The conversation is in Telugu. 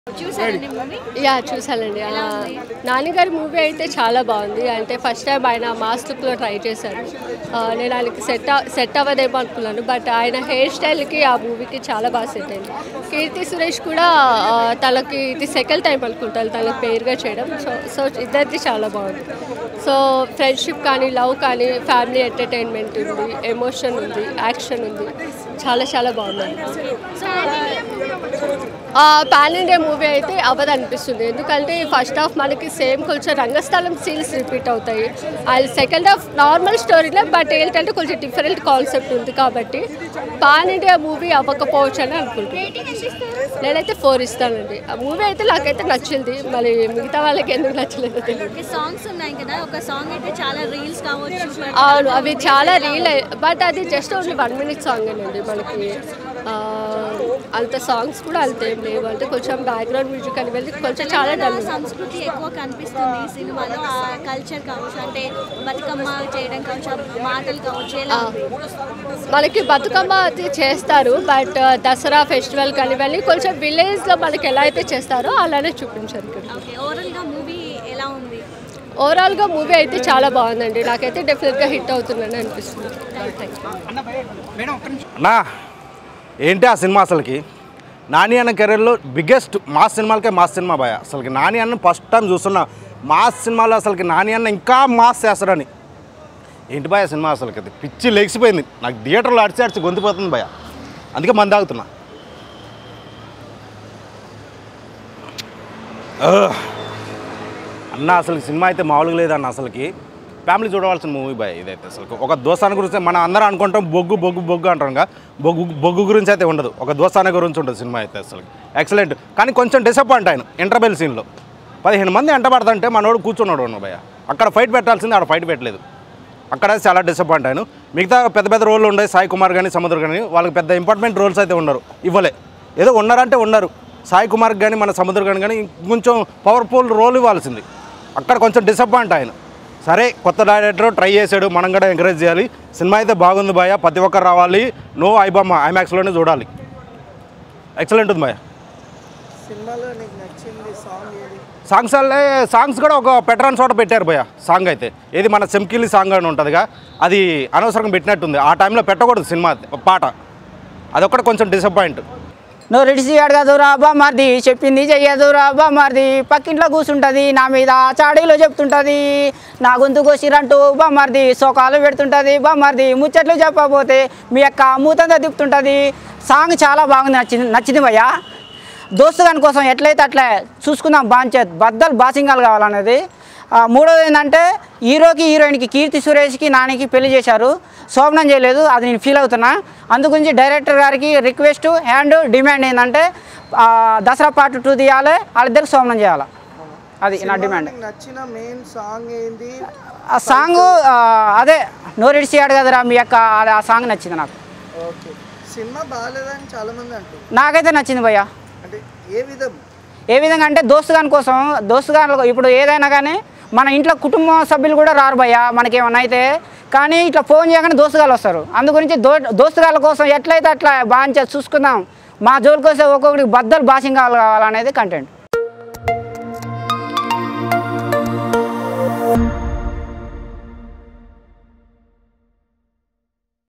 చూసారండి మూవీ యా చూసానండి ఆ, నాన్నగారి మూవీ అయితే చాలా బాగుంది అంటే ఫస్ట్ టైం ఆయన మాస్ లుక్లో ట్రై చేశారు ఆ, నేను ఆయనకి సెట్ సెట్ అవ్వదేమో అనుకున్నాను బట్ ఆయన హెయిర్ స్టైల్కి ఆ మూవీకి చాలా బాగా సెట్ అయింది కీర్తి సురేష్ కూడా ఆ, తనకి ఇది సెకండ్ టైం అనుకుంటాను తనకి పేరుగా చేయడం సో సో ఇద్దరిది చాలా బాగుంది సో ఫ్రెండ్షిప్ కానీ లవ్ కానీ ఫ్యామిలీ ఎంటర్టైన్మెంట్ ఉంది ఎమోషన్ ఉంది యాక్షన్ ఉంది చాలా చాలా బాగుందండి పాన్ ఇండియా మూవీ అయితే అవ్వదు అనిపిస్తుంది ఎందుకంటే ఫస్ట్ హాఫ్ మనకి సేమ్ కొంచెం రంగస్థలం సీన్స్ రిపీట్ అవుతాయి అది సెకండ్ హాఫ్ నార్మల్ స్టోరీలో బట్ ఏంటంటే కొంచెం డిఫరెంట్ కాన్సెప్ట్ ఉంది కాబట్టి పాన్ ఇండియా మూవీ అవ్వకపోవచ్చు అని అనుకుంటున్నాను నేనైతే ఫోర్ ఇస్తానండి ఆ మూవీ అయితే నాకైతే నచ్చింది మరి మిగతా వాళ్ళకి ఎందుకు నచ్చలేదు తెలియదు సాంగ్స్ ఉన్నాయి కదా ఒక సాంగ్ అయితే చాలా రీల్స్ కావచ్చు but అవును అవి చాలా రీల్ బట్ అది just only one minute song అండి మనకి ఆ, అంత సాంగ్స్ కూడా అంత ఏం లేవు అంటే కొంచెం బ్యాక్గ్రౌండ్ మ్యూజిక్ అని వెళ్ళి కొంచెం చాలా తెలంగాణ డల్ సంస్కృతి ఎక్కువ కనిపిస్తుంది ఈ సినిమాలో ఆ కల్చర్ కావచ్చు అంటే బతుకమ్మ చేయడం కావచ్చు ఆ మాటలు కావచ్చు ఎలా ఉంది? మనకి బతుకమ్మ అది చేస్తారు బట్ దసరా ఫెస్టివల్ కానీ వెళ్ళి కొంచెం విలేజ్లో మనకి ఎలా అయితే చేస్తారో అలానే చూపించారు ఇక్కడ ఓకే ఓవరాల్ గా మూవీ ఎలా ఉంది ఓవరాల్గా మూవీ అయితే చాలా బాగుందండి నాకైతే డెఫినెట్గా హిట్ అవుతుందని అనిపిస్తుంది థ్యాంక్ యూ అన్నా ఏంటి ఆ సినిమా అసలుకి నాని అన్న కెరీర్లో బిగ్గెస్ట్ మాస్ సినిమాలకే మాస్ సినిమా భయ అసలుకి నాని అన్న ఫస్ట్ టైం చూస్తున్నా మాస్ సినిమాలో అసలుకి నాని అన్న ఇంకా మాస్ చేస్తాడని ఏంటి భయ సినిమా అసలుకి అది పిచ్చి లెగిసిపోయింది నాకు థియేటర్లో అడిచి అడిచి గొంతుపోతుంది భయ అందుకే మంది తాగుతున్నా ఆహ్. అన్న అసలు సినిమా అయితే మామూలుగా లేదన్న అసలుకి ఫ్యామిలీ చూడవలసిన మూవీ బాయ్ ఇదైతే అసలు ఒక దోస్తాన గురించి మనం అందరం అనుకుంటాం బొగ్గు బొగ్గు బొగ్గు అంటాం కదా బొగ్గు బొగ్గు గురించి అయితే ఉండదు ఒక దోస్తాన గురించి ఉంటుంది సినిమా అయితే అసలు ఎక్సలెంట్ కానీ కొంచెం డిసప్పాయింట్ ఆయన ఇంటర్బెల్ సీన్లో పదిహేను మంది ఎంటబడదంటే మనోడు కూర్చున్నాడు ఉన్న భయ అక్కడ ఫైట్ పెట్టాల్సింది ఆడ ఫైట్ పెట్టలేదు అక్కడ చాలా డిసప్పాయింట్ అయ్యాను మిగతా పెద్ద పెద్ద రోళ్ళు ఉన్నాయి సాయి కుమార్ కానీ సముద్ర కానీ వాళ్ళకి పెద్ద ఇంపార్టెంట్ రోల్స్ అయితే ఉన్నారు ఇవ్వలే ఏదో ఉన్నారంటే ఉన్నారు సాయి కుమార్కి కానీ మన సముద్ర కానీ కానీ కొంచెం పవర్ఫుల్ రోల్ ఇవ్వాల్సింది అక్కడ కొంచెం డిసప్పాయింట్ ఆయన సరే కొత్త డైరెక్టర్ ట్రై చేశాడు మనం కూడా ఎంకరేజ్ చేయాలి సినిమా అయితే బాగుంది భయ ప్రతి ఒక్కరు రావాలి నో ఐబమ్మ ఐమాక్స్లోనే చూడాలి ఎక్సలెంట్ ఉంది భయ సినిమాలో నీకు నచ్చింది సాంగ్ ఏది సాంగ్స్ అల్లే సాంగ్స్ కూడా ఒక పెటరాన్ చోట పెట్టారు భయ సాంగ్ అయితే ఏది మన సెమ్కిలి సాంగ్ అని ఉంటుందిగా అది అనవసరంగా పెట్టినట్టుంది ఆ టైంలో పెట్టకూడదు సినిమా పాట అదొక్కటి కొంచెం డిసప్పాయింట్ నువ్వు రెడిసి అడగదు రాబా మరిది చెప్పింది చెయ్యదు రాబా మరిది పక్కింట్లో కూర్చుంటుంది నా మీద చాడీలు చెప్తుంటుంది నా గొంతు కోసిరంటూ బామ్మర్ది సోకాలు పెడుతుంటుంది బామ్మర్ది ముచ్చట్లు చెప్పబోతే మీ యొక్క మూతంతా తిప్పుతుంటుంది సాంగ్ చాలా బాగుంది నచ్చింది నచ్చింది భయ్యా దోస్తు గాని కోసం ఎట్లయితే అట్లా చూసుకుందాం బాంచేత్ బద్దలు బాసింగాలు కావాలనేది ఆ, మూడోది ఏంటంటే హీరోకి హీరోయిన్కి కీర్తి సురేష్కి నానికి పెళ్లి చేశారు శోభనం చేయలేదు అది నేను ఫీల్ అవుతున్నా అందుగురించి డైరెక్టర్ గారికి రిక్వెస్ట్ అండ్ డిమాండ్ ఏంటంటే ఆ, దసరా పార్ట్ టూ తీయాలి వాళ్ళిద్దరికి శోభనం చేయాలి అది నా డిమాండ్ నీకు నచ్చిన మెయిన్ సాంగ్ ఏంది ఆ సాంగ్ అదే నోరెడిసి కదరా మీ యొక్క అది ఆ సాంగ్ నచ్చింది నాకు ఓకే సినిమా బాగాలేదని చాలా మంది అంటారు నాకైతే నచ్చింది భయ్యా అంటే ఏ విధం ఏ విధంగా అంటే దోస్తుగాని కోసం దోస్తుగాని ఇప్పుడు ఏదైనా కానీ మన ఇంట్లో కుటుంబ సభ్యులు కూడా రారు భయ్య మనకేమన్నా అయితే కానీ ఇట్లా ఫోన్ చేయగానే దోస్తుగాలు వస్తారు అందు గురించి దో దోస్తుగాల కోసం ఎట్లయితే అట్లా బాగా చూసుకుందాం మా జోలికి వస్తే ఒక్కొక్కరికి బద్దలు బాసింగ్ కావాలి కావాలనేది కంటెంట్